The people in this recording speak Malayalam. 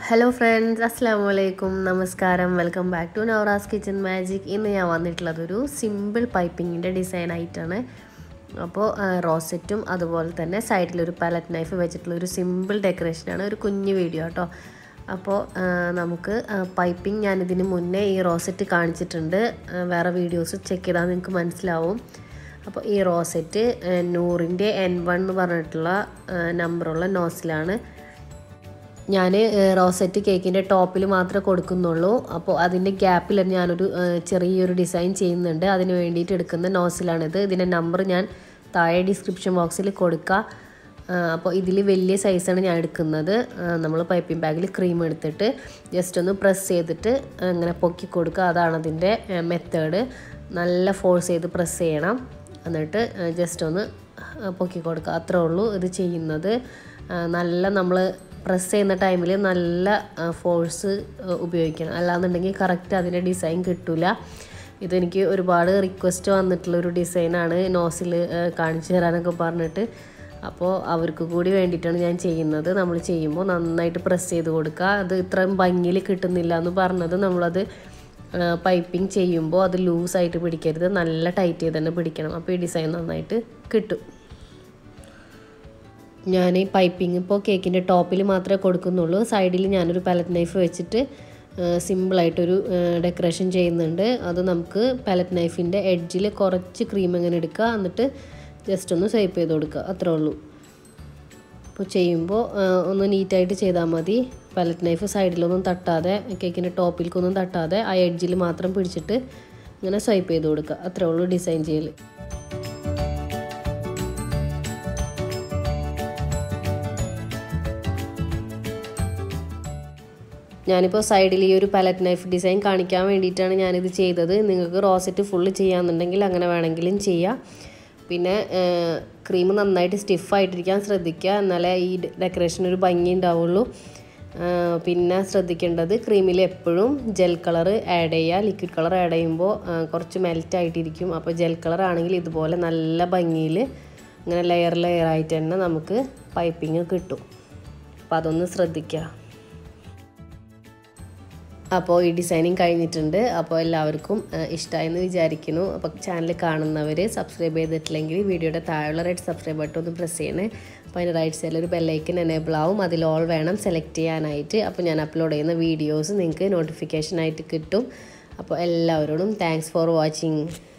ഹലോ ഫ്രണ്ട്സ് അസ്സാം വലൈക്കും നമസ്കാരം welcome back to Navaras kitchen magic ഇന്ന് ഞാൻ വന്നിട്ടുള്ളത് ഒരു സിമ്പിൾ പൈപ്പിങ്ങിൻ്റെ ഡിസൈൻ ആയിട്ടാണ് അപ്പോൾ റോസറ്റും അതുപോലെ തന്നെ സൈഡിലൊരു പാലറ്റ് നൈഫ് വെച്ചിട്ടുള്ള ഒരു സിമ്പിൾ ഡെക്കറേഷനാണ് ഒരു കുഞ്ഞു വീഡിയോ കേട്ടോ അപ്പോൾ നമുക്ക് പൈപ്പിംഗ് ഞാനിതിന് മുന്നേ ഈ റോസറ്റ് കാണിച്ചിട്ടുണ്ട് വേറെ വീഡിയോസ് ചെക്ക് ചെയ്താൽ നിങ്ങൾക്ക് മനസ്സിലാവും അപ്പോൾ ഈ റോസറ്റ് നൂറിൻ്റെ എൻ വൺ എന്ന് പറഞ്ഞിട്ടുള്ള നമ്പറുള്ള നോസിലാണ് ഞാൻ റോസറ്റ് കേക്കിൻ്റെ ടോപ്പിൽ മാത്രമേ കൊടുക്കുന്നുള്ളൂ അപ്പോൾ അതിൻ്റെ ഗ്യാപ്പിൽ ഞാനൊരു ചെറിയൊരു ഡിസൈൻ ചെയ്യുന്നുണ്ട് അതിന് വേണ്ടിയിട്ട് എടുക്കുന്ന നോസിലാണിത് ഇതിൻ്റെ നമ്പർ ഞാൻ താഴെ ഡിസ്ക്രിപ്ഷൻ ബോക്സിൽ കൊടുക്കുക അപ്പോൾ ഇതിൽ വലിയ സൈസാണ് ഞാൻ എടുക്കുന്നത് നമ്മൾ പൈപ്പിംഗ് ബാഗിൽ ക്രീം എടുത്തിട്ട് ജസ്റ്റ് ഒന്ന് പ്രസ് ചെയ്തിട്ട് അങ്ങനെ പൊക്കി കൊടുക്കുക അതാണ് അതിൻ്റെ മെത്തേഡ് നല്ല ഫോഴ്സ് ചെയ്ത് പ്രസ് ചെയ്യണം എന്നിട്ട് ജസ്റ്റ് ഒന്ന് പൊക്കി കൊടുക്കുക അത്രേ ഉള്ളൂ ഇത് ചെയ്യുന്നത് നല്ല നമ്മൾ പ്രസ് ചെയ്യുന്ന ടൈമിൽ നല്ല ഫോഴ്സ് ഉപയോഗിക്കണം അല്ലാന്നുണ്ടെങ്കിൽ കറക്റ്റ് അതിൻ്റെ ഡിസൈൻ കിട്ടില്ല ഇതെനിക്ക് ഒരുപാട് റിക്വസ്റ്റ് വന്നിട്ടുള്ള ഒരു ഡിസൈനാണ് നോസിൽ കാണിച്ചു തരാനൊക്കെ പറഞ്ഞിട്ട് അപ്പോൾ അവർക്ക് കൂടി വേണ്ടിയിട്ടാണ് ഞാൻ ചെയ്യുന്നത് നമ്മൾ ചെയ്യുമ്പോൾ നന്നായിട്ട് പ്രസ് ചെയ്ത് കൊടുക്കുക അത് ഇത്രയും ഭംഗിയിൽ കിട്ടുന്നില്ല എന്ന് പറഞ്ഞത് നമ്മളത് പൈപ്പിംഗ് ചെയ്യുമ്പോൾ അത് ലൂസായിട്ട് പിടിക്കരുത് നല്ല ടൈറ്റ് ചെയ്ത് തന്നെ പിടിക്കണം അപ്പോൾ ഈ ഡിസൈൻ നന്നായിട്ട് കിട്ടും ഞാൻ ഈ പൈപ്പിംഗ് ഇപ്പോൾ കേക്കിൻ്റെ ടോപ്പിൽ മാത്രമേ കൊടുക്കുന്നുള്ളൂ സൈഡിൽ ഞാനൊരു പാലറ്റ് നൈഫ് വെച്ചിട്ട് സിമ്പിളായിട്ടൊരു ഡെക്കറേഷൻ ചെയ്യുന്നുണ്ട് അത് നമുക്ക് പാലറ്റ് നൈഫിൻ്റെ എഡ്ജിൽ കുറച്ച് ക്രീം അങ്ങനെ എടുക്കുക എന്നിട്ട് ജസ്റ്റ് ഒന്ന് സ്വൈപ്പ് ചെയ്ത് കൊടുക്കുക അത്രേ ഉള്ളൂ അപ്പോൾ ചെയ്യുമ്പോൾ ഒന്ന് നീറ്റായിട്ട് ചെയ്താൽ മതി പാലറ്റ് നൈഫ് സൈഡിലൊന്നും തട്ടാതെ കേക്കിൻ്റെ ടോപ്പിലേക്കൊന്നും തട്ടാതെ ആ എഡ്ജിൽ മാത്രം പിടിച്ചിട്ട് ഇങ്ങനെ സ്വൈപ്പ് ചെയ്ത് കൊടുക്കുക അത്രേ ഉള്ളൂ ഡിസൈൻ ചെയ്യൽ ഞാനിപ്പോൾ സൈഡിൽ ഈ ഒരു പാലറ്റ് നൈഫ് ഡിസൈൻ കാണിക്കാൻ വേണ്ടിയിട്ടാണ് ഞാനിത് ചെയ്തത് നിങ്ങൾക്ക് റോസറ്റ് ഫുള്ള് ചെയ്യാമെന്നുണ്ടെങ്കിൽ അങ്ങനെ വേണമെങ്കിലും ചെയ്യാം പിന്നെ ക്രീം നന്നായിട്ട് സ്റ്റിഫായിട്ടിരിക്കാൻ ശ്രദ്ധിക്കുക എന്നാലേ ഈ ഡെക്കറേഷൻ ഒരു ഭംഗി ഉണ്ടാവുള്ളൂ പിന്നെ ശ്രദ്ധിക്കേണ്ടത് ക്രീമിൽ എപ്പോഴും ജെൽ കളർ ആഡ് ചെയ്യുക ലിക്വിഡ് കളർ ആഡ് ചെയ്യുമ്പോൾ കുറച്ച് മെൽറ്റ് ആയിട്ടിരിക്കും അപ്പോൾ ജെൽ കളർ ആണെങ്കിൽ ഇതുപോലെ നല്ല ഭംഗിയിൽ ഇങ്ങനെ ലെയർ ലെയർ ആയിട്ട് തന്നെ നമുക്ക് പൈപ്പിങ് കിട്ടും അപ്പോൾ അതൊന്ന് ശ്രദ്ധിക്കുക അപ്പോൾ ഈ ഡിസൈനിങ് കഴിഞ്ഞിട്ടുണ്ട് അപ്പോൾ എല്ലാവർക്കും ഇഷ്ടമായെന്ന് വിചാരിക്കുന്നു അപ്പോൾ ചാനൽ കാണുന്നവർ സബ്സ്ക്രൈബ് ചെയ്തിട്ടില്ലെങ്കിൽ വീഡിയോയുടെ താഴെയുള്ള റെഡ് സബ്സ്ക്രൈബ് ബട്ടൺ ഒന്ന് പ്രസ് ചെയ്യണേ അപ്പോൾ അതിൻ്റെ റൈറ്റ് സൈഡിൽ ഒരു ബെല്ലൈക്കൻ എനേബിൾ ആവും അതിൽ ഓൾ വേണം സെലക്ട് ചെയ്യാനായിട്ട് അപ്പോൾ ഞാൻ അപ്ലോഡ് ചെയ്യുന്ന വീഡിയോസ് നിങ്ങൾക്ക് നോട്ടിഫിക്കേഷൻ ആയിട്ട് കിട്ടും അപ്പോൾ എല്ലാവരോടും താങ്ക്സ് ഫോർ വാച്ചിങ്